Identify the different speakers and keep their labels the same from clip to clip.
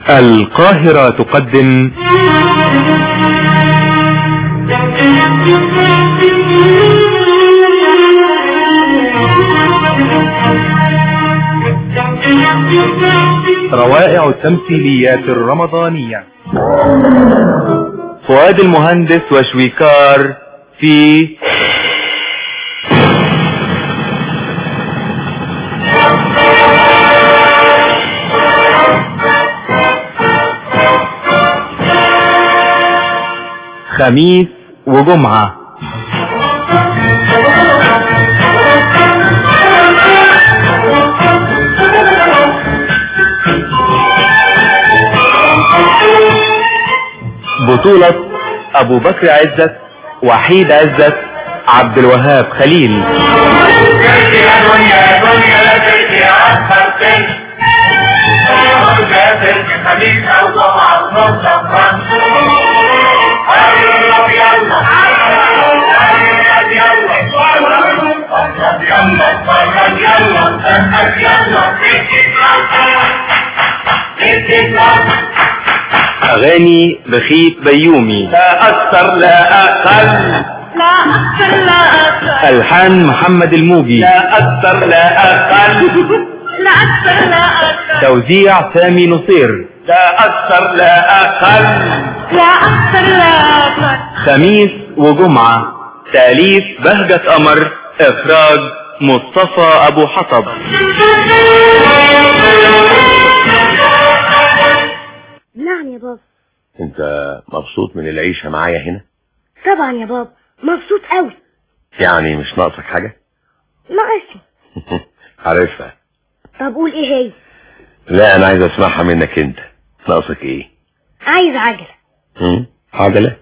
Speaker 1: القاهرة تقدم روائع التمثيليات الرمضانية فؤاد المهندس وشويكار في خميس وجمعة بطولة أبو بكر عزت وحيد عزت عبد الوهاب خليل
Speaker 2: يا دنيا دنيا لا تجي أكثر سن يا سلك خليل أو جمعة ونص أفران قرب يلا قرب يلا قرب يلا قرب يلا قرب يلا
Speaker 1: أغاني بخيت بيومي
Speaker 2: لا أكثر لا أقل
Speaker 3: لا أكثر لا أكثر
Speaker 1: ألحان محمد الموجي
Speaker 2: لا أكثر لا أقل
Speaker 3: لا أكثر لا أكثر
Speaker 1: توزيع سامي نصير
Speaker 2: لا أكثر لا أقل
Speaker 3: لا أكثر لا أكثر
Speaker 1: خميس وجمعة تأليف بهجة قمر إخراج مصطفى أبو حطب
Speaker 4: نعم يا بابا
Speaker 5: انت مبسوط من العيشة معايا هنا
Speaker 4: طبعا يا بابا مبسوط قوي
Speaker 5: يعني مش ناقصك حاجة
Speaker 4: ناقصني
Speaker 5: عارفها
Speaker 4: طب قول ايه هي
Speaker 5: لا انا عايز اسمعها منك انت ناقصك ايه
Speaker 4: عايز عجلة
Speaker 5: هم؟ عجلة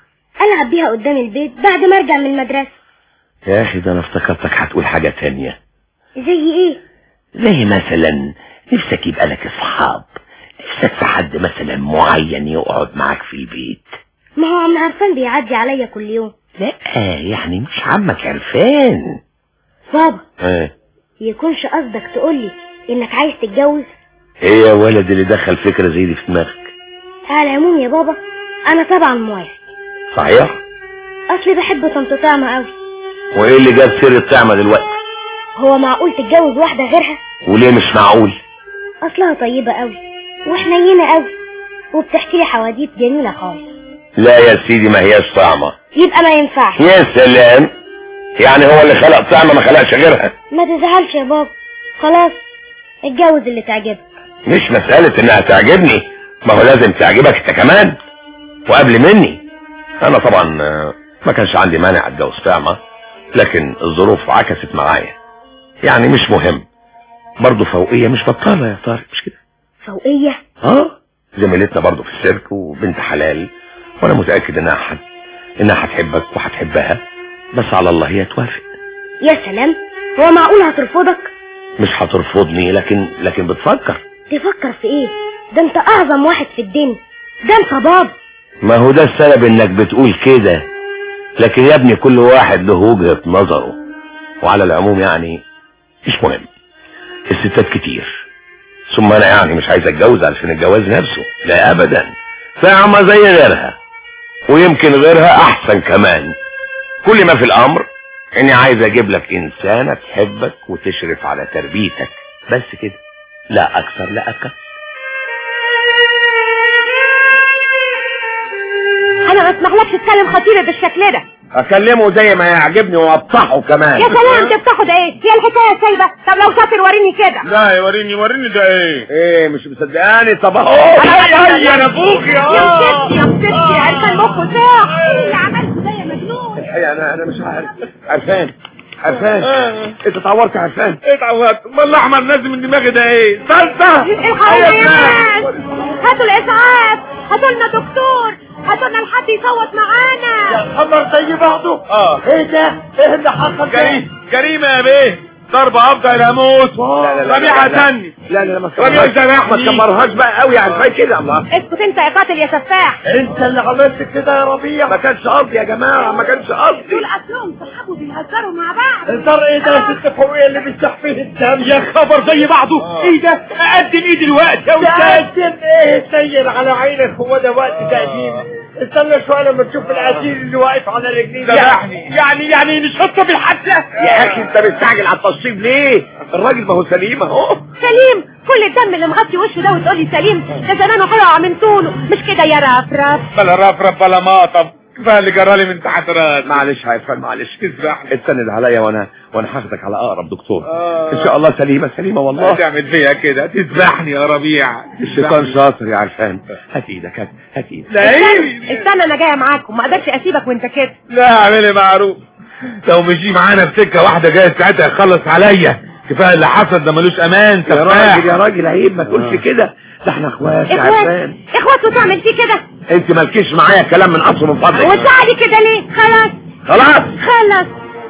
Speaker 4: العب بيها قدام البيت بعد ما ارجع من المدرسة
Speaker 5: يا اخي ده انا افتكرتك هتقول حاجة تانية
Speaker 4: زي ايه
Speaker 5: زي مثلا نفسك يبقى لك اصحاب نفسك في حد مثلا معين يقعد معاك في البيت
Speaker 4: ما هو عم عرفان بيعدي عليا كل يوم
Speaker 5: لا يعني مش عمك عرفان
Speaker 4: بابا
Speaker 5: اه
Speaker 4: يكونش قصدك تقولي انك عايز تتجوز
Speaker 5: ايه يا ولد اللي دخل فكرة زي دي في دماغك
Speaker 4: على العموم يا بابا انا طبعا موافق
Speaker 5: صحيح
Speaker 4: اصلي بحب طنط طعمة قوي
Speaker 5: وايه اللي جاب سر الطعمة دلوقتي
Speaker 4: هو معقول تتجوز واحدة غيرها
Speaker 5: وليه مش معقول
Speaker 4: اصلها طيبة قوي وحنينة قوي وبتحكي لي حواديت جميلة خالص
Speaker 5: لا يا سيدي ما هياش طعمة
Speaker 4: يبقى ما ينفعش
Speaker 5: يا سلام يعني هو اللي خلق طعمة ما خلقش غيرها
Speaker 4: ما تزعلش يا بابا خلاص اتجوز اللي تعجبك
Speaker 5: مش مسألة انها تعجبني ما هو لازم تعجبك انت كمان وقبل مني انا طبعا آه، ما كانش عندي مانع اتجوز طعمة لكن الظروف عكست معايا يعني مش مهم برضه فوقية مش بطالة يا طارق مش كده
Speaker 4: فوقية
Speaker 5: اه زميلتنا برضه في السيرك وبنت حلال وانا متأكد انها حد انها هتحبك وهتحبها بس على الله هي توافق
Speaker 4: يا سلام هو معقول هترفضك
Speaker 5: مش هترفضني لكن لكن بتفكر
Speaker 4: تفكر في ايه ده انت اعظم واحد في الدنيا ده انت بابا
Speaker 5: ما هو ده السبب انك بتقول كده لكن يا ابني كل واحد له وجهة نظره وعلى العموم يعني مش مهم الستات كتير ثم انا يعني مش عايز اتجوز علشان الجواز نفسه لا ابدا فاهمة زي غيرها ويمكن غيرها احسن كمان كل ما في الامر اني عايز اجيب لك انسانة تحبك وتشرف على تربيتك بس كده لا اكثر لا اقل
Speaker 3: أنا ما اسمحلكش تتكلم خطيرة بالشكل ده
Speaker 5: اكلمه زي ما يعجبني وافتحه كمان
Speaker 3: يا سلام تفتحوا ده ايه هي الحكاية سايبة طب لو شاطر وريني كده
Speaker 6: لا يوريني وريني ده ايه
Speaker 5: ايه مش مصدقاني طب اهو
Speaker 6: يا انا ابوك
Speaker 3: يا ستي يا ستي عرفان مخه ساح ايه اللي عملته ده يا مجنون
Speaker 5: الحقيقة انا انا مش عارف عرفان عرفان انت اتعورت يا عرفان
Speaker 6: اتعودت امال الاحمر نازل من دماغي ده ايه صلصه
Speaker 3: الحقوا يا ناس هاتوا الاسعاف هاتوا لنا دكتور هاتوا لنا لحد يصوت معانا
Speaker 6: خبر زي بعضه اه ايه ده ايه اللي حصل جريمه جريمه يا بيه ضربة افضل اموت
Speaker 5: لا، لا،
Speaker 6: ربيع
Speaker 5: لا، لا.
Speaker 6: هتني
Speaker 5: لا لا لا ما
Speaker 6: ربيع
Speaker 5: تكبرهاش ما
Speaker 6: زنقني.
Speaker 5: تكبرهاش بقى قوي يا عرفان كده الله
Speaker 3: اسكت انت يا قاتل يا سفاح
Speaker 6: انت اللي عملت كده يا ربيع
Speaker 5: ما كانش قصدي يا جماعة ما كانش قصدي
Speaker 3: دول اصلهم صحابه بيهزروا مع بعض
Speaker 6: الزر ايه ده يا ست فوقيه اللي بيفتح فيه الدم يا خبر زي بعضه ايه ده اقدم ايه دلوقتي يا استاذ
Speaker 5: تقدم ايه
Speaker 7: اتنين على عينك هو ده وقت تقديم استنى شويه لما تشوف الاسير اللي واقف على رجليه
Speaker 6: ذبحني يعني يعني نشطه بالحبسه
Speaker 5: يا اخي انت مستعجل على التصويب ليه الراجل ما هو سليم اهو
Speaker 3: سليم كل الدم اللي مغطي وشه ده وتقولي سليم ده زمانه هيقع من طوله مش كده يا رفرف
Speaker 6: بلا رفرف بلا ماطب كفايه اللي جرالي من تحت راسي
Speaker 5: معلش هيفهم معلش
Speaker 6: تسبحني
Speaker 5: استند عليا وانا وانا هاخدك على اقرب دكتور
Speaker 6: آه.
Speaker 5: ان شاء الله سليمه سليمه والله
Speaker 6: تعمل فيا كده تذبحني يا ربيع
Speaker 5: الشيطان شاطر يا عرفان هات ايدك هات هات ايدك
Speaker 6: لا
Speaker 3: استنى, استنى انا جايه معاكم ما اقدرش اسيبك وانت كده
Speaker 6: لا اعملي معروف لو مشي معانا في سكه واحده جاي ساعتها يخلص عليا كفايه اللي حصل ده ملوش امان
Speaker 5: يا راجل يا
Speaker 6: سفاح
Speaker 5: راجل عيب ما تقولش كده ده احنا اخوات يا
Speaker 3: اخوات
Speaker 5: عرفان
Speaker 3: اخوات وتعمل فيه كده
Speaker 5: انت مالكيش معايا كلام من اصله من فضلك
Speaker 3: وتزعلي كده ليه خلاص
Speaker 5: خلاص
Speaker 3: خلص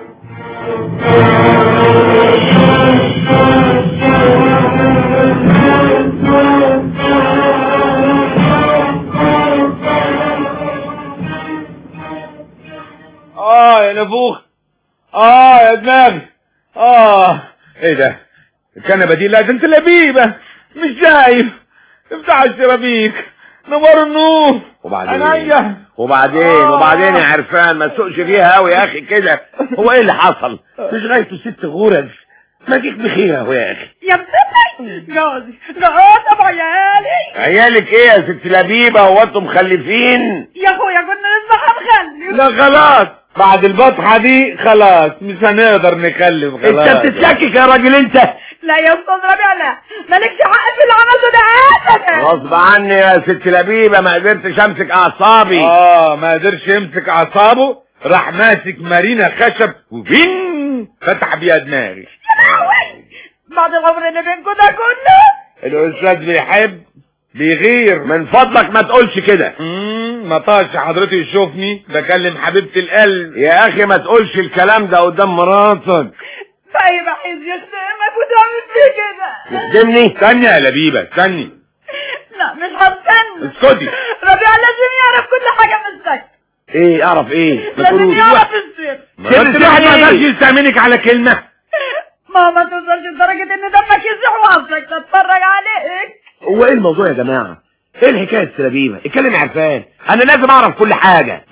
Speaker 6: اه يا نفوخ اه يا دماغي اه ايه ده الكنبه دي لازم لبيبه مش شايف افتح الشبابيك نور النور
Speaker 5: وبعدين
Speaker 6: عينيا
Speaker 5: وبعدين
Speaker 6: آه.
Speaker 5: وبعدين يا عرفان ما تسوقش فيها قوي يا اخي كده هو ايه اللي حصل مش غايته ست غرز ما جيك بخير اهو يا اخي
Speaker 3: يا بنتي جوزي جوزي عيالي
Speaker 5: عيالك ايه يا ست لبيبه هو انتم مخلفين
Speaker 3: يا اخويا كنا لسه هنخلي
Speaker 6: لا خلاص بعد البطحه دي خلاص مش هنقدر نخلف خلاص
Speaker 5: انت بتتلكك يا راجل انت
Speaker 3: لا يا استاذ ربيع لا مالكش حق في اللي عملته ده ابدا
Speaker 5: غصب عني يا ست لبيبه ما قدرتش امسك اعصابي
Speaker 6: اه ما قدرش يمسك اعصابه راح ماسك مارينا خشب وبين فتح بيها دماغي
Speaker 3: بعد العمر اللي بينكم ده كله
Speaker 6: الاستاذ بيحب بيغير
Speaker 5: من فضلك ما تقولش كده
Speaker 6: مم، ما طاش حضرتك يشوفني بكلم حبيبة القلب
Speaker 5: يا اخي ما تقولش الكلام ده قدام مراتك
Speaker 3: طيب عايز يخدمك وتعمل فيه كده
Speaker 5: تخدمني
Speaker 6: استني يا لبيبة استني
Speaker 3: لا مش هستنى
Speaker 6: اسكتي
Speaker 3: ربيع لازم يعرف كل حاجه من السجن
Speaker 5: ايه اعرف ايه ما
Speaker 3: لازم
Speaker 5: تقولوش
Speaker 3: يعرف السر
Speaker 5: سر
Speaker 6: انت
Speaker 5: سر
Speaker 6: واحد ما
Speaker 5: ايه؟
Speaker 6: قدرش يستأمنك على كلمة
Speaker 3: ماما توصلش لدرجه ان دمك يسيح وعصرك تتفرج عليك
Speaker 5: هو ايه الموضوع يا جماعه ايه الحكايه السلبيبه اتكلم يا عرفان انا لازم اعرف كل حاجه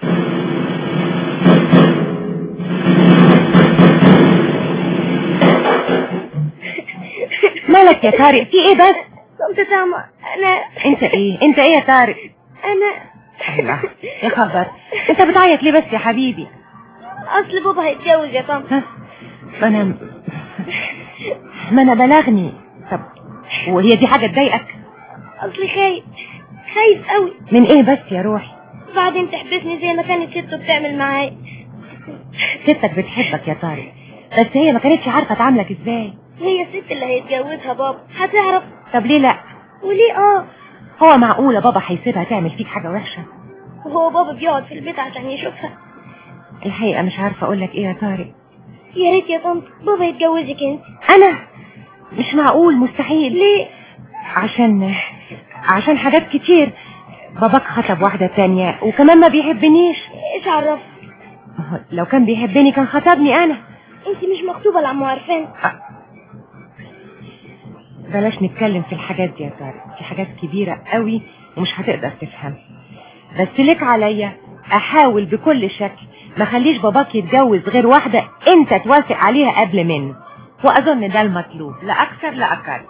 Speaker 3: مالك يا طارق في ايه بس
Speaker 4: طنط سامة انا
Speaker 3: انت ايه انت ايه يا طارق
Speaker 4: انا
Speaker 3: الله يا خبر انت بتعيط ليه بس يا حبيبي
Speaker 4: اصل بابا هيتجوز يا طنط
Speaker 3: ها ما انا ما انا بلغني طب وهي دي حاجه تضايقك
Speaker 4: اصلي خايف خايف قوي
Speaker 3: من ايه بس يا روحي
Speaker 4: بعدين تحبسني زي ما كانت سته بتعمل معايا
Speaker 3: ستك بتحبك يا طارق بس هي ما كانتش عارفه تعاملك ازاي
Speaker 4: هي الست اللي هيتجوزها بابا هتعرف
Speaker 3: طب ليه لا
Speaker 4: وليه اه
Speaker 3: هو معقوله بابا هيسيبها تعمل فيك حاجه وحشه
Speaker 4: وهو بابا بيقعد في البيت عشان يشوفها
Speaker 3: الحقيقه مش عارفه اقول لك ايه يا طارق
Speaker 4: يا ريت يا طنط بابا يتجوزك انت
Speaker 3: انا مش معقول مستحيل
Speaker 4: ليه
Speaker 3: عشان عشان حاجات كتير باباك خطب واحدة تانية وكمان ما بيحبنيش
Speaker 4: ايش عرفك
Speaker 3: ما هو لو كان بيحبني كان خطبني انا
Speaker 4: انت مش مخطوبه لعمو عرفان
Speaker 3: بلاش نتكلم في الحاجات دي يا طارق في حاجات كبيرة قوي ومش هتقدر تفهم بس لك عليا احاول بكل شكل ما خليش باباك يتجوز غير واحدة انت توافق عليها قبل منه واظن ده المطلوب لا اكثر لا اقل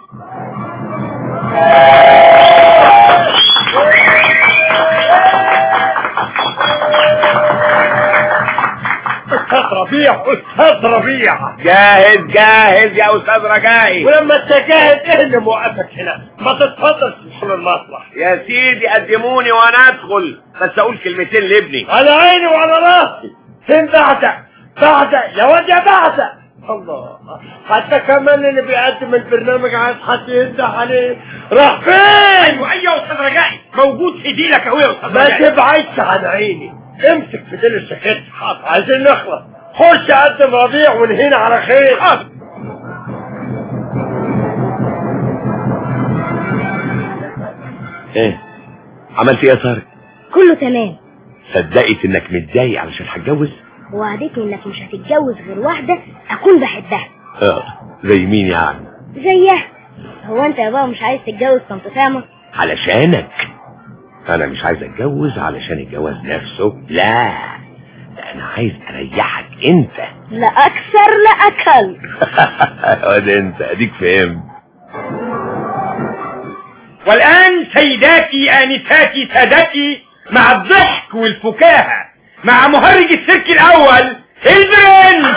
Speaker 7: استاذ ربيع استاذ ربيع
Speaker 5: جاهز جاهز يا استاذ رجائي
Speaker 7: ولما تجاهد ايه اللي موقفك هنا ما تتفضل تدخل المسرح
Speaker 5: يا سيدي قدموني وانا ادخل بس اقول كلمتين لابني
Speaker 7: على عيني وعلى راسي فين بعدك بعدك يا واد يا بعدك الله حتى كمان اللي بيقدم البرنامج عايز حد ينده عليه راح فين
Speaker 6: ايوه ايوه يا استاذ رجائي موجود في ديلك اهو يا استاذ
Speaker 7: ما
Speaker 6: رجائي
Speaker 7: تبعدش عن عيني امسك في ديل الشكيت حاضر عايزين نخلص خش قدم ربيع ونهينا على خير
Speaker 6: حاضر
Speaker 5: ايه عملت ايه يا طارق
Speaker 4: كله تمام
Speaker 5: صدقت انك متضايق علشان هتجوز
Speaker 4: وعدتني انك مش هتتجوز غير واحده اكون بحبها
Speaker 5: اه زي مين يعني
Speaker 4: زيها هو انت يا بابا مش عايز تتجوز طنط سامة
Speaker 5: علشانك انا مش عايز اتجوز علشان الجواز نفسه لا ده انا عايز اريحك انت
Speaker 4: لا اكثر لا اقل
Speaker 5: واد انت اديك فهمت
Speaker 7: والآن سيداتي آنساتي سادتي مع الضحك والفكاهة مع مهرج السيرك الأول البرنس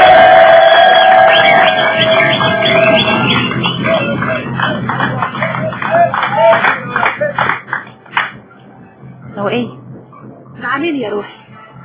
Speaker 3: هو ايه
Speaker 8: نعمين يا روحي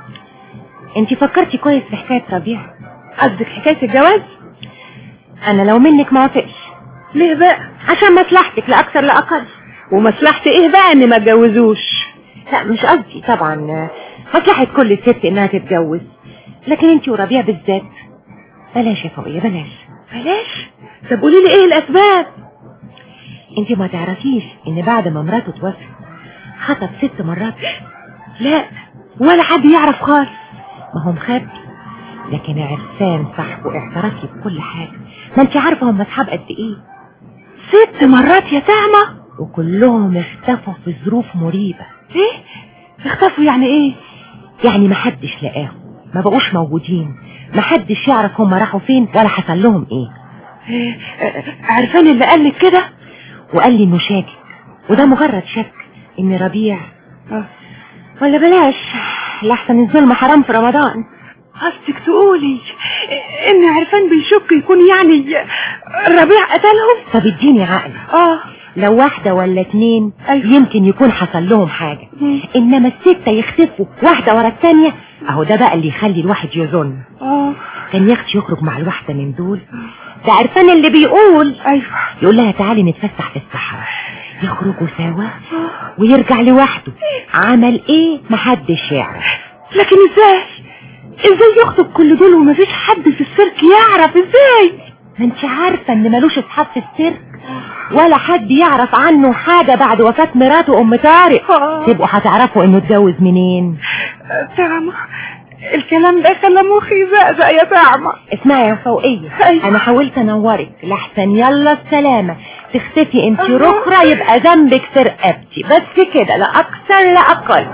Speaker 3: انت فكرتي كويس في حكايه ربيع
Speaker 8: قصدك حكاية الجواز
Speaker 3: انا لو منك ما وافقش
Speaker 8: ليه بقى
Speaker 3: عشان مصلحتك لا اكثر لا اقل
Speaker 8: ومصلحتي ايه بقى ان ما اتجوزوش
Speaker 3: لا مش قصدي طبعا مصلحة كل ست انها تتجوز لكن انت وربيع بالذات بلاش يا فوقية بلاش
Speaker 8: بلاش طب قولي لي ايه الاسباب
Speaker 3: انت ما تعرفيش ان بعد ما مراته توفت خطب ست مرات
Speaker 8: لا ولا حد يعرف خالص
Speaker 3: ما هو مخبي لكن عرفان صاحبه اعترف لي بكل حاجة ما انت عارفة هم اصحاب قد ايه
Speaker 8: ست مرات يا تعمى
Speaker 3: وكلهم اختفوا في ظروف مريبة
Speaker 8: ايه اختفوا يعني ايه
Speaker 3: يعني ما حدش لقاهم ما بقوش موجودين ما حدش يعرف هم راحوا فين ولا حصل لهم ايه
Speaker 8: إيه، آه، عرفان اللي قال لك كده
Speaker 3: وقال لي انه شاكك وده مجرد شك ان ربيع
Speaker 8: آه.
Speaker 3: ولا بلاش لحسن الظلم حرام في رمضان
Speaker 8: قصدك تقولي ان عرفان بيشك يكون يعني ربيع قتلهم
Speaker 3: طب اديني عقل
Speaker 8: اه
Speaker 3: لو واحدة ولا اتنين
Speaker 8: أيوة.
Speaker 3: يمكن يكون حصل لهم حاجة
Speaker 8: مم.
Speaker 3: انما الستة يختفوا واحدة ورا التانية اهو ده بقى اللي يخلي الواحد يظن
Speaker 8: اه
Speaker 3: كان يختي يخرج مع الواحدة من دول ده عرفان اللي بيقول
Speaker 8: ايوه
Speaker 3: يقول لها تعالي نتفسح في الصحراء يخرجوا سوا ويرجع لوحده عمل ايه محدش يعرف
Speaker 8: لكن ازاي ازاي يخطب كل دول ومفيش حد في السيرك يعرف ازاي
Speaker 3: ما انت عارفة ان ملوش اصحاب في السيرك ولا حد يعرف عنه حاجة بعد وفاة مراته ام طارق
Speaker 8: آه.
Speaker 3: تبقوا هتعرفوا انه اتجوز منين
Speaker 8: تعمى الكلام ده خلى مخي زقزق يا تعمى
Speaker 3: اسمعي يا فوقية
Speaker 8: أيوة.
Speaker 3: انا حاولت انورك لحسن يلا السلامة تختفي انت
Speaker 8: أها.
Speaker 3: رخرة يبقى ذنبك في رقبتي بس كده لا اكثر لا اقل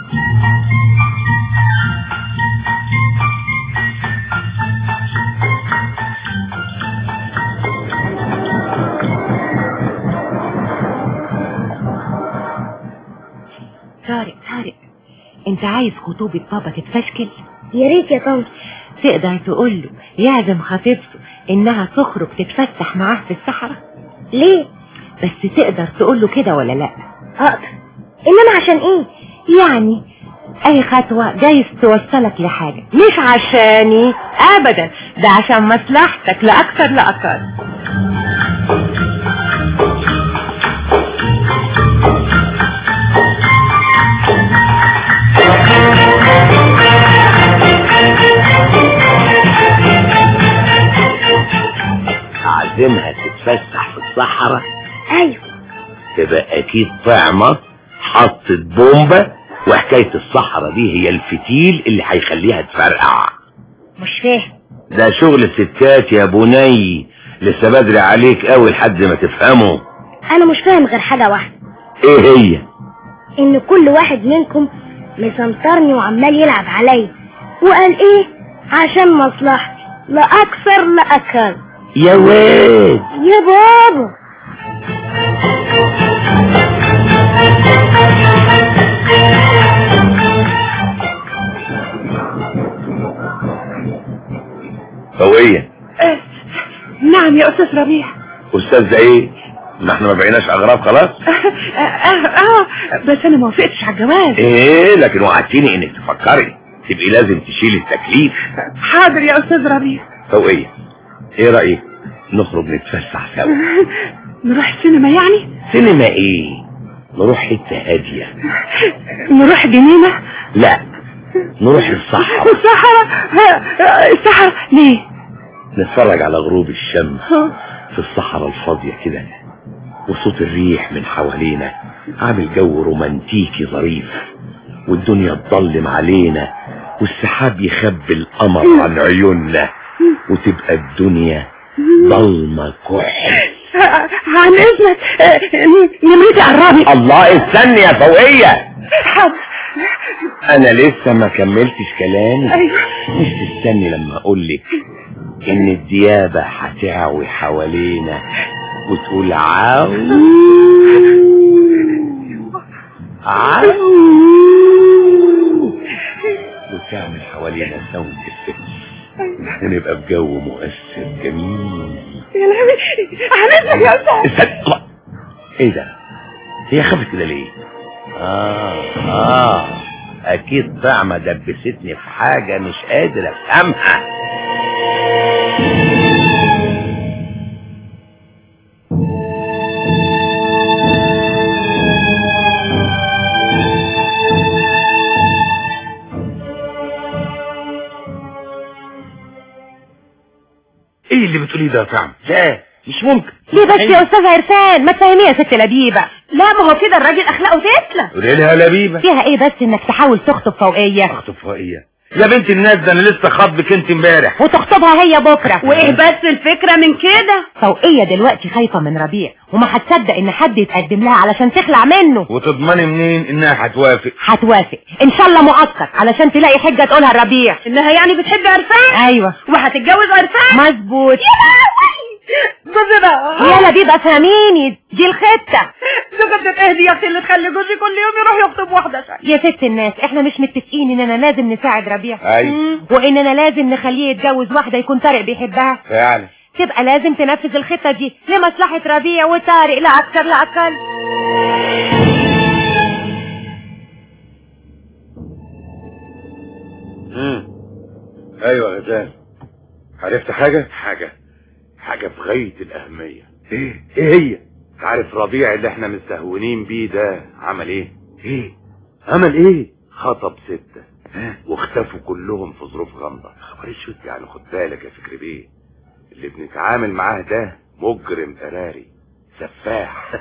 Speaker 3: طارق طارق انت عايز خطوبة بابا تتفشكل
Speaker 4: يا ريت يا طنط
Speaker 3: تقدر تقول له يعزم خطيبته انها تخرج تتفسح معاه في الصحراء
Speaker 4: ليه
Speaker 3: بس تقدر تقول له كده ولا لا
Speaker 4: اقدر انما عشان ايه
Speaker 3: يعني اي خطوة جايز توصلك لحاجة مش عشاني ابدا ده عشان مصلحتك لا اكثر لا اقل
Speaker 5: اعزمها تتفسح في الصحراء
Speaker 4: ايوه
Speaker 5: تبقى اكيد طعمة حطت بومبة وحكاية الصحراء دي هي الفتيل اللي هيخليها تفرقع
Speaker 4: مش فاهم
Speaker 5: ده شغل الستات يا بني لسه بدري عليك قوي لحد ما تفهمه
Speaker 4: انا مش فاهم غير حاجة واحدة
Speaker 5: ايه هي
Speaker 4: ان كل واحد منكم مسنطرني وعمال يلعب عليا وقال ايه عشان مصلحتي لا اكثر لا اقل
Speaker 5: يا واد
Speaker 4: يا بابا
Speaker 5: هوية
Speaker 8: آه، نعم يا استاذ ربيع
Speaker 5: استاذ ده ايه ما احنا ما بقيناش اغراب خلاص
Speaker 8: آه، آه، اه بس انا ما وافقتش على الجواز
Speaker 5: ايه لكن وعدتيني انك تفكري تبقي لازم تشيلي التكليف
Speaker 8: حاضر يا استاذ ربيع
Speaker 5: هوية ايه رأيك نخرج نتفسح سوا
Speaker 8: نروح السينما يعني
Speaker 5: سينما ايه نروح حتة هادية
Speaker 8: نروح جنينة
Speaker 5: لا نروح الصحراء
Speaker 8: الصحراء آه، آه، الصحراء ليه
Speaker 5: نتفرج على غروب الشمس في الصحراء الفاضية كده وصوت الريح من حوالينا عامل جو رومانتيكي ظريف والدنيا تضلم علينا والسحاب يخبي القمر عن عيوننا وتبقى الدنيا ضلمة كحل
Speaker 8: عن اذنك آه، نمرتي قربت
Speaker 5: الله استني يا فوقية
Speaker 8: حاضر
Speaker 5: انا لسه ما كملتش كلامي
Speaker 8: ايوه
Speaker 5: مش تستني لما اقولك ان الديابة هتعوي حوالينا وتقول عاو عاو وتعمل حوالينا ساوند افكت ونبقى في جو مؤثر جميل
Speaker 8: يا لهوي عن اذنك يا استاذ
Speaker 5: استنى الله. ايه ده هي خافت كده ليه اه اه اكيد طعمة دبستني في حاجة مش قادر افهمها ايه اللي بتقوليه ده يا طعم لا مش ممكن
Speaker 3: ليه بس يا استاذ عرفان ما تفهميه يا ست لبيبة
Speaker 8: لا ما هو كده الراجل اخلاقه تسلم
Speaker 6: قولي لها لبيبة
Speaker 3: فيها ايه بس انك تحاول تخطب فوقية
Speaker 6: اخطب فوقية يا بنت الناس ده انا لسه خاطبك انت امبارح
Speaker 3: وتخطبها هي بكرة
Speaker 8: وايه بس الفكرة من كده
Speaker 3: فوقية دلوقتي خايفة من ربيع وما هتصدق ان حد يتقدم لها علشان تخلع منه
Speaker 6: وتضمني منين انها هتوافق
Speaker 3: هتوافق ان شاء الله مؤقت علشان تلاقي حجة تقولها لربيع
Speaker 8: انها يعني بتحب عرفان
Speaker 3: ايوه
Speaker 8: وهتتجوز عرفان
Speaker 3: مظبوط
Speaker 8: جوزي بقى
Speaker 3: يا لبيبة فهميني دي الخطة
Speaker 8: زوجة اهدي يا اختي اللي تخلي جوزي كل يوم يروح يخطب واحدة شاي
Speaker 3: يا ست الناس احنا مش متفقين اننا لازم نساعد ربيع
Speaker 6: ايوه
Speaker 3: واننا لازم نخليه يتجوز واحدة يكون طارق بيحبها
Speaker 6: فعلا
Speaker 3: تبقى لازم تنفذ الخطة دي لمصلحة ربيع وطارق لا اكتر لا اقل
Speaker 6: امم ايوه يا غزال عرفت حاجة حاجة حاجة في غاية الأهمية ايه ايه هي عارف ربيع اللي احنا مستهونين بيه ده عمل ايه ايه عمل ايه خطب ستة واختفوا كلهم في ظروف غامضة خبر اسود يعني خد بالك يا فكري بيه اللي بنتعامل معاه ده مجرم قراري سفاح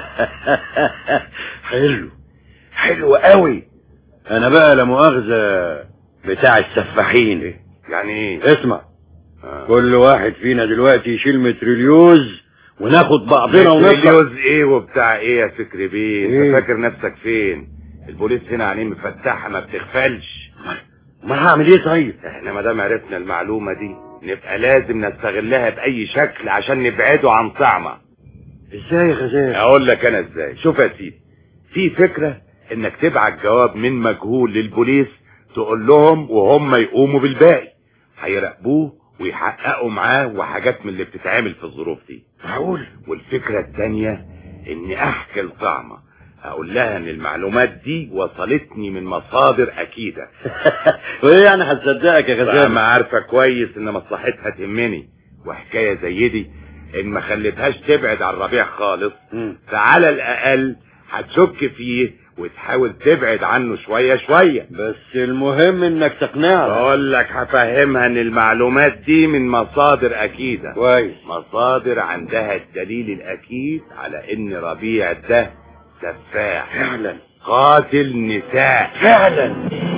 Speaker 6: حلو حلو قوي انا بقى لا مؤاخذة بتاع السفاحين يعني ايه اسمع كل واحد فينا دلوقتي يشيل متريليوز وناخد بعضنا ونطلع متريليوز ايه وبتاع ايه يا فكري بيه انت فاكر نفسك فين البوليس هنا عينيه مفتحه ما بتغفلش ما هعمل ايه طيب احنا ما دام عرفنا المعلومه دي نبقى لازم نستغلها باي شكل عشان نبعده عن طعمه ازاي يا غزال اقول لك انا ازاي شوف يا سيدي في فكره انك تبعت جواب من مجهول للبوليس تقول لهم وهم يقوموا بالباقي هيراقبوه ويحققوا معاه وحاجات من اللي بتتعمل في الظروف دي معقول والفكرة التانية اني احكي لطعمة اقول لها ان المعلومات دي وصلتني من مصادر اكيدة وايه يعني هتصدقك يا غزال ما عارفة كويس ان مصلحتها تهمني وحكاية زي دي ان ما خليتهاش تبعد عن ربيع خالص فعلى الاقل هتشك فيه وتحاول تبعد عنه شوية شوية بس المهم انك تقنعها بقول لك هفهمها ان المعلومات دي من مصادر اكيدة كويس مصادر عندها الدليل الاكيد على ان ربيع ده سفاح فعلا قاتل نساء فعلا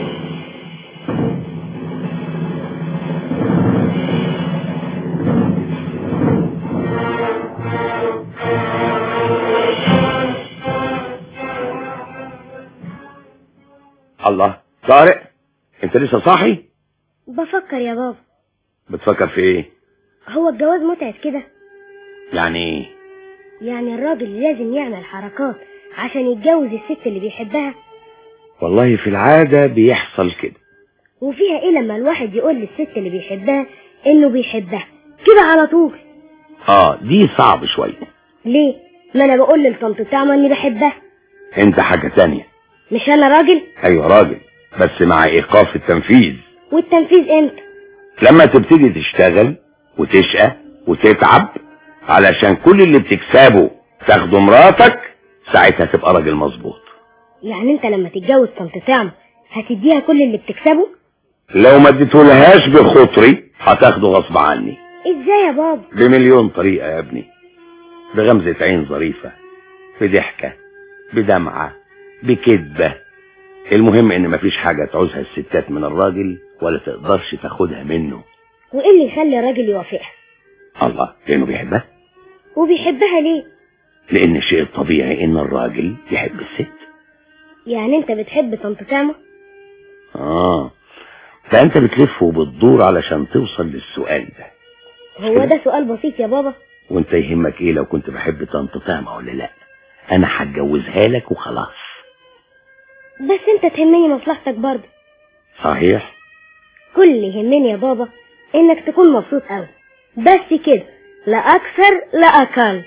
Speaker 6: الله طارق انت لسه صاحي
Speaker 4: بفكر يا بابا
Speaker 5: بتفكر في ايه
Speaker 4: هو الجواز متعب كده
Speaker 5: يعني ايه
Speaker 4: يعني الراجل لازم يعمل حركات عشان يتجوز الست اللي بيحبها
Speaker 5: والله في العادة بيحصل كده
Speaker 4: وفيها ايه لما الواحد يقول للست اللي بيحبها انه بيحبها كده على طول
Speaker 5: اه دي صعب شوية
Speaker 4: ليه ما انا بقول للطنط بتاعمه اني بحبها
Speaker 5: انت حاجة تانية
Speaker 4: مش انا راجل
Speaker 5: ايوه راجل بس مع ايقاف التنفيذ
Speaker 4: والتنفيذ امتى
Speaker 5: لما تبتدي تشتغل وتشقى وتتعب علشان كل اللي بتكسبه تاخده مراتك ساعتها تبقى راجل مظبوط
Speaker 4: يعني انت لما تتجوز طنط تعمه هتديها كل اللي بتكسبه
Speaker 5: لو ما اديتهولهاش بخطري هتاخده غصب عني
Speaker 4: ازاي يا بابا
Speaker 5: بمليون طريقة يا ابني بغمزة عين ظريفة بضحكة بدمعة بكذبة المهم ان مفيش حاجة تعوزها الستات من الراجل ولا تقدرش تاخدها منه
Speaker 4: وايه اللي يخلي الراجل يوافقها
Speaker 5: الله لانه بيحبها
Speaker 4: وبيحبها ليه
Speaker 5: لان الشيء الطبيعي ان الراجل يحب الست
Speaker 4: يعني انت بتحب طنط تامة
Speaker 5: اه ده انت بتلف وبتدور علشان توصل للسؤال ده
Speaker 4: هو ده سؤال بسيط يا بابا
Speaker 5: وانت يهمك ايه لو كنت بحب طنط تامة ولا لا انا هتجوزها لك وخلاص
Speaker 4: بس انت تهمني مصلحتك برضه
Speaker 5: صحيح
Speaker 4: كل اللي يهمني يا بابا انك تكون مبسوط قوي بس كده لا اكثر لا اقل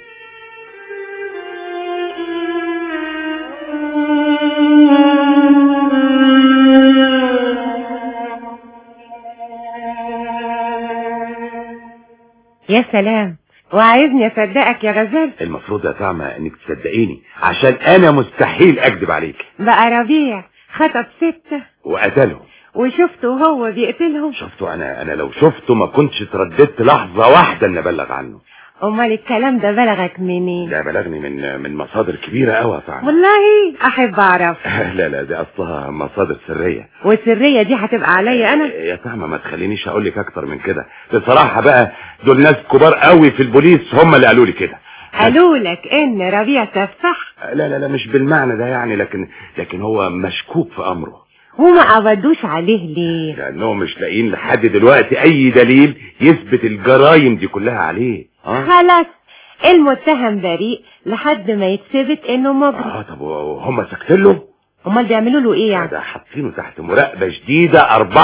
Speaker 3: يا سلام وعايزني اصدقك يا غزال
Speaker 1: المفروض يا طعمة انك تصدقيني عشان انا مستحيل اكذب عليك
Speaker 3: بقى ربيع خطب ستة
Speaker 1: وقتلهم
Speaker 3: وشفته وهو بيقتلهم
Speaker 1: شفته انا انا لو شفته ما كنتش ترددت لحظة واحدة ان ابلغ عنه
Speaker 3: امال الكلام ده بلغك منين
Speaker 1: ده بلغني من من مصادر كبيرة قوي يا طعمة
Speaker 3: والله احب اعرف
Speaker 1: لا لا دي اصلها مصادر سرية
Speaker 3: والسرية دي هتبقى عليا انا
Speaker 1: يا طعمة ما تخلينيش اقول لك اكتر من كده بصراحة بقى دول ناس كبار قوي في البوليس هم اللي قالوا لي كده
Speaker 3: قالوا لك ان ربيع تفاح
Speaker 1: لا لا لا مش بالمعنى ده يعني لكن لكن هو مشكوك في امره
Speaker 3: وما قبضوش عليه ليه
Speaker 1: لانهم مش لاقيين لحد دلوقتي اي دليل يثبت الجرايم دي كلها عليه اه
Speaker 3: خلاص المتهم بريء لحد ما يتثبت انه مجرم
Speaker 1: اه طب وهم ساكتين له
Speaker 3: امال بيعملوا له ايه يعني
Speaker 1: ده حاطينه تحت مراقبة شديدة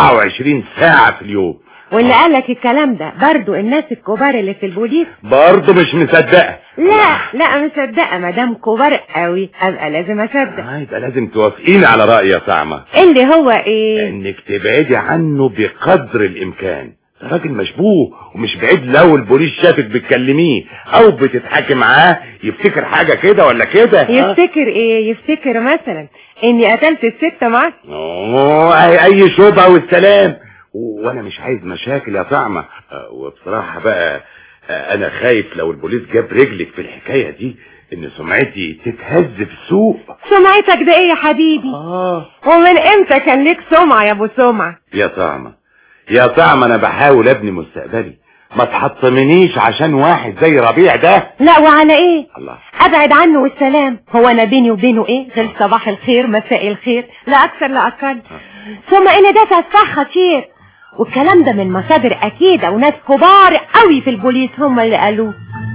Speaker 1: 24 ساعة في اليوم
Speaker 3: واللي قالك الكلام ده برضو الناس الكبار اللي في البوليس
Speaker 1: برضه مش مصدقة
Speaker 3: لا لا مصدقه مدام كبار قوي ابقى لازم اصدق
Speaker 1: آه يبقى لازم توافقيني على رأيي يا طعمة
Speaker 3: اللي هو ايه
Speaker 1: انك تبعدي عنه بقدر الامكان ده راجل مشبوه ومش بعيد لو البوليس شافك بتكلميه او بتضحكي معاه يفتكر حاجة كده ولا كده آه.
Speaker 3: يفتكر ايه يفتكر مثلا اني قتلت الست معاه
Speaker 1: اوه اي اي شبهه والسلام وانا مش عايز مشاكل يا طعمة آه، وبصراحة بقى آه، انا خايف لو البوليس جاب رجلك في الحكاية دي ان سمعتي تتهز في السوق
Speaker 3: سمعتك ده ايه يا حبيبي
Speaker 1: اه
Speaker 3: ومن امتى كان ليك سمعة يا ابو سمعة
Speaker 1: يا طعمة يا طعمة انا بحاول ابني مستقبلي ما تحطمنيش عشان واحد زي ربيع ده
Speaker 3: لا وعلى ايه
Speaker 1: الله
Speaker 3: ابعد عنه والسلام هو انا بيني وبينه ايه غير صباح الخير مساء الخير لا اكثر لا اقل ثم ان ده تفاح خطير والكلام ده من مصادر اكيدة وناس كبار قوي في البوليس هم اللي قالوه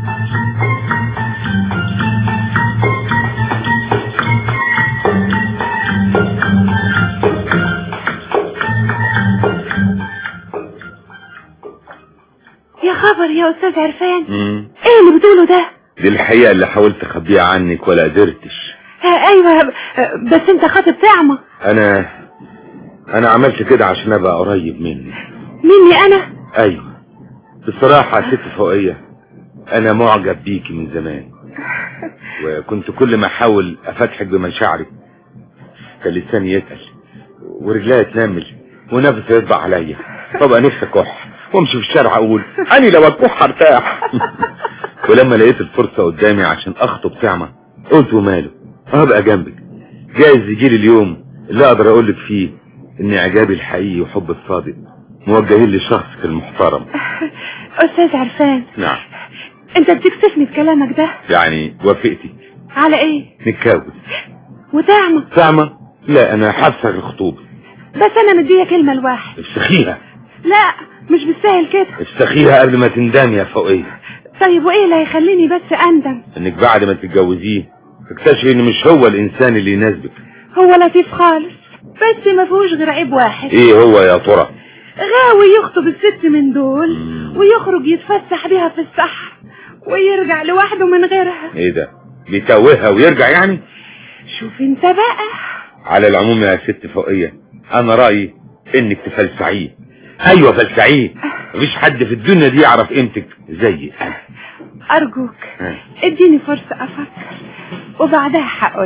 Speaker 8: يا خبر يا استاذ عرفان
Speaker 1: مم.
Speaker 8: ايه اللي بتقوله ده
Speaker 1: دي الحقيقة اللي حاولت اخبيها عنك ولا قدرتش
Speaker 8: آه ايوه آه، بس انت خاطب طعمة
Speaker 1: انا انا عملت كده عشان ابقى قريب مني
Speaker 8: مني انا
Speaker 1: ايوه بصراحة يا ست فوقية انا معجب بيكي من زمان وكنت كل ما احاول افتحك بمشاعري كان لساني يتقل ورجلي تنمل ونفسي يطبع عليا طبعا نفسي اكح وامشي في الشارع اقول اني لو اكح ارتاح ولما لقيت الفرصة قدامي عشان اخطب طعمة قلت وماله هبقى جنبك جايز يجيلي اليوم اللي اقدر اقولك فيه ان اعجابي الحقيقي وحب الصادق موجهين لشخصك المحترم
Speaker 8: استاذ عرفان
Speaker 1: نعم
Speaker 8: انت بتكسفني بكلامك ده
Speaker 1: يعني وافقتي
Speaker 8: على ايه
Speaker 1: نتجوز
Speaker 8: وطعمة
Speaker 1: فاهمة لا انا حاسة الخطوبة
Speaker 8: بس انا مدية كلمة لواحد
Speaker 1: افسخيها
Speaker 8: لا مش بالسهل كده
Speaker 1: افسخيها قبل ما تندمي يا فوقية
Speaker 8: طيب وايه اللي هيخليني بس اندم
Speaker 1: انك بعد ما تتجوزيه تكتشفي ان مش هو الانسان اللي يناسبك
Speaker 8: هو لطيف خالص بس ما فيهوش غير عيب واحد
Speaker 1: ايه هو يا ترى
Speaker 8: غاوي يخطب الست من دول ويخرج يتفسح بيها في الصحراء ويرجع لوحده من غيرها
Speaker 1: ايه ده بيتوهها ويرجع يعني
Speaker 8: شوف انت بقى
Speaker 1: على العموم يا ست فوقية انا رأيي انك تفلسعيه ايوه فلسعيه مفيش حد في الدنيا دي يعرف قيمتك زي انا
Speaker 8: ارجوك
Speaker 1: ها.
Speaker 8: اديني فرصة افكر وبعدها هقول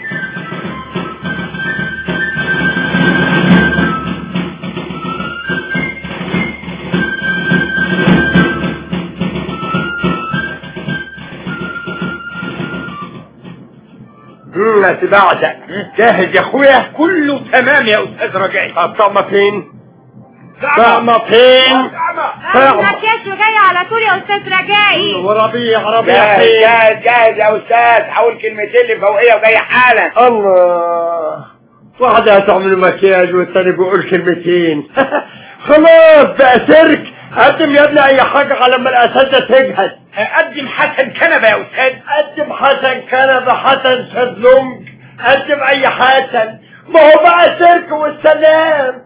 Speaker 7: لا تبعدك جاهز يا اخويا كله تمام يا استاذ رجعي الطعمة فين طعمة فين طعمة
Speaker 3: مكياج وجاية على طول يا استاذ رجائي
Speaker 7: وربيع ربيع
Speaker 9: جاهز
Speaker 7: فين
Speaker 9: جاهز جاهز يا استاذ حول كلمتين لفوقيه وجاي حالا
Speaker 7: الله واحد هتعمل مكياج والتاني بيقول كلمتين خلاص بقى سيرك قدم يا ابني اي حاجة على ما الاساتذة تجهز
Speaker 9: قدم حسن كنبه يا استاذ
Speaker 7: قدم حسن كنبة حسن شازلونج قدم اي حسن ما هو بقى سيرك والسلام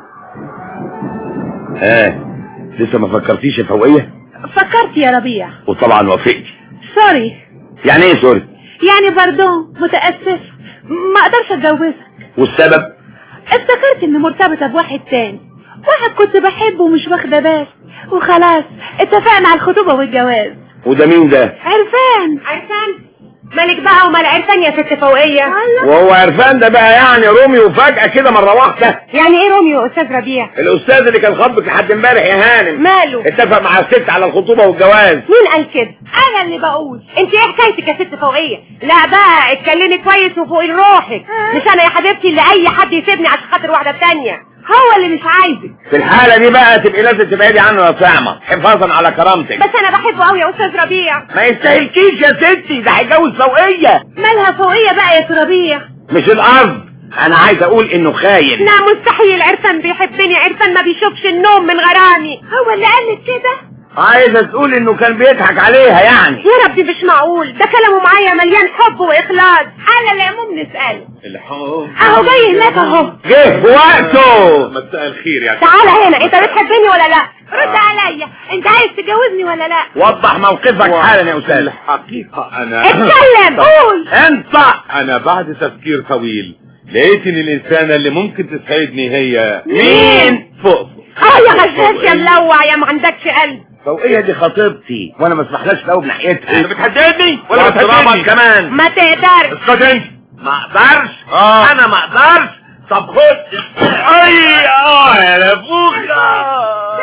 Speaker 1: اه لسه ما فكرتيش يا فوقية
Speaker 8: فكرت يا ربيع
Speaker 1: وطبعا وافقت
Speaker 8: سوري
Speaker 1: يعني ايه سوري
Speaker 8: يعني باردون متأسف ما اقدرش اتجوزك
Speaker 1: والسبب
Speaker 8: افتكرت اني مرتبطة بواحد تاني واحد كنت بحبه ومش واخدة بالي وخلاص اتفقنا على الخطوبة والجواز
Speaker 1: وده مين ده
Speaker 8: عرفان
Speaker 3: عرفان مالك بقى ومال عرفان يا ست فوقية
Speaker 1: وهو عرفان ده بقى يعني روميو فجأة كده مرة واحدة
Speaker 3: يعني ايه روميو يا استاذ ربيع
Speaker 1: الأستاذ اللي كان خطبك لحد امبارح يا هانم
Speaker 3: ماله
Speaker 1: اتفق مع الست على الخطوبة والجواز
Speaker 3: مين قال كده انا اللي بقول انت ايه حكايتك يا ست فوقية لا بقى اتكلمي كويس وفوقي روحك مش انا يا حبيبتي اللي اي حد يسيبني عشان خاطر واحدة تانية هو اللي مش عايزك
Speaker 1: في الحالة دي بقى تبقي لازم تبعدي عنه يا سامة حفاظا على كرامتك
Speaker 3: بس انا بحبه قوي يا استاذ ربيع
Speaker 1: ما يستاهلكيش يا ستي ده هيتجوز فوقية
Speaker 8: مالها فوقية بقى يا ربيع
Speaker 1: مش الأرض أنا عايز أقول إنه خاين
Speaker 3: لا مستحيل عرفان بيحبني عرفان ما بيشوفش النوم من غرامي
Speaker 8: هو اللي قالك كده
Speaker 1: عايزة تقول إنه كان بيضحك عليها يعني
Speaker 3: يا ربي مش معقول ده كلامه معايا مليان حب واخلاص على العموم نسأله
Speaker 6: الحب
Speaker 3: اهو جاي هناك اهو
Speaker 1: جه في وقته
Speaker 6: مساء الخير يا
Speaker 3: تعالى هنا انت بتحبني ولا لا رد عليا انت عايز تتجوزني ولا لا
Speaker 1: وضح موقفك حالا يا أستاذ
Speaker 6: الحقيقة أنا
Speaker 3: اتكلم قول
Speaker 1: انت
Speaker 6: أنا بعد تفكير طويل لقيت إن الإنسانة اللي ممكن تسعدني هي
Speaker 1: مين
Speaker 6: فوق
Speaker 3: اه يا غشاش يا ملوع يا ما عندكش قلب
Speaker 1: فوقية دي خطيبتي وانا ما اسمحلهاش لو بناحيتها
Speaker 6: أنت بتهددني
Speaker 1: ولا
Speaker 6: ولا
Speaker 1: بتضربك
Speaker 6: بتهددني
Speaker 1: كمان
Speaker 3: ما تقدرش
Speaker 6: اسكت أنت
Speaker 1: ما اقدرش
Speaker 6: آه.
Speaker 1: انا ما اقدرش طب خد
Speaker 6: أي آه يا نفوخة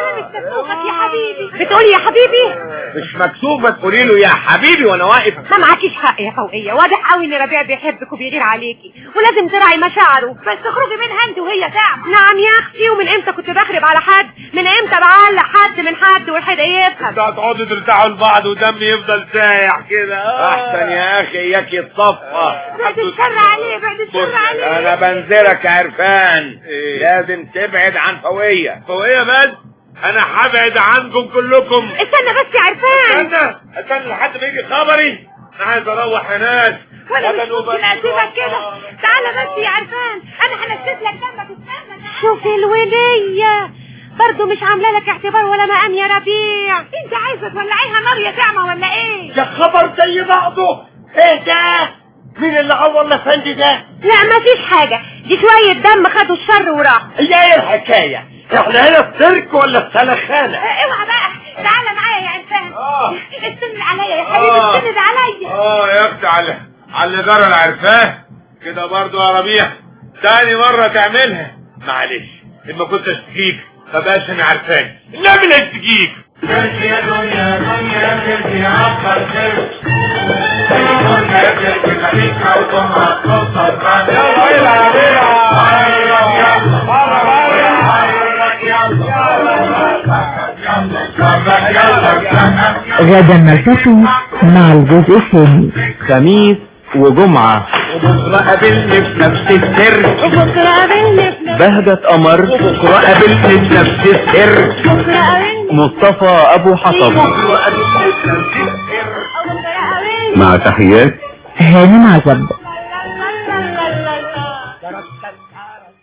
Speaker 3: يا حبيبي بتقولي يا حبيبي
Speaker 1: مش مكسوفة تقولي له يا حبيبي وانا واقف
Speaker 3: ما معكيش حق يا فوقية واضح قوي ان ربيع بيحبك وبيغير عليكي ولازم تراعي مشاعره بس تخرجي منها انت وهي تعب نعم يا اختي ومن امتى كنت بخرب على حد من امتى بعلق حد من حد والحد يفهم
Speaker 6: انتوا هتقعدوا ترتاحوا لبعض ودمي يفضل سايح كده
Speaker 1: احسن يا اخي اياك يتصفى
Speaker 3: بعد الشر عليه بعد الشر عليه
Speaker 1: انا بنزلك يا عرفان
Speaker 6: إيه؟
Speaker 1: لازم تبعد عن فوقية
Speaker 6: فوقية بس انا هبعد عنكم كلكم
Speaker 3: استنى بس يا عرفان
Speaker 6: استنى استنى لحد ما يجي خبري انا عايز اروح يا ناس
Speaker 3: ولا مش
Speaker 6: غدا
Speaker 3: ممكن
Speaker 6: وبكرة.
Speaker 3: اسيبك كده تعالى بس يا عرفان انا هنشف لك دمك استنى شوفي الولية برضه مش عامله لك اعتبار ولا مقام يا ربيع انت عايزه تولعيها نار يا زعمه ولا ايه
Speaker 7: يا خبر زي بعضه ايه ده مين اللي عور الافندي ده
Speaker 3: لا مفيش حاجه دي شويه دم خدوا الشر وراح
Speaker 7: هي ايه الحكايه احنا هنا في سيرك ولا في سلخانه
Speaker 3: اوعى بقى تعالى معايا يا عرفان
Speaker 6: آه.
Speaker 3: استند عليا يا حبيبي
Speaker 6: آه.
Speaker 3: استند عليا
Speaker 6: اه يا اختي على على اللي جرى العرفاه كده برضو يا ربيع تاني مرة تعملها معلش ان ما كنت اشتكيك ما بقاش انا عارفاك لا من اشتكيك
Speaker 2: يا دنيا دنيا ترجي عطر خير دنيا ترجي خليك عوضم هتوصل بعد يلا يلا يلا
Speaker 10: غدا نلتقي مع الجزء الثاني
Speaker 1: خميس وجمعة
Speaker 7: بكره قابلني في نفس السر
Speaker 3: بكره قابلني في
Speaker 1: بهجة قمر
Speaker 7: بكره قابلني في نفس السر
Speaker 3: بكره قابلني
Speaker 1: مصطفى ابو حطب
Speaker 7: بكره قابلني في نفس السر
Speaker 3: بكره قابلني
Speaker 1: مع تحيات
Speaker 10: هانم عزب
Speaker 3: لا لا لا لا لا لا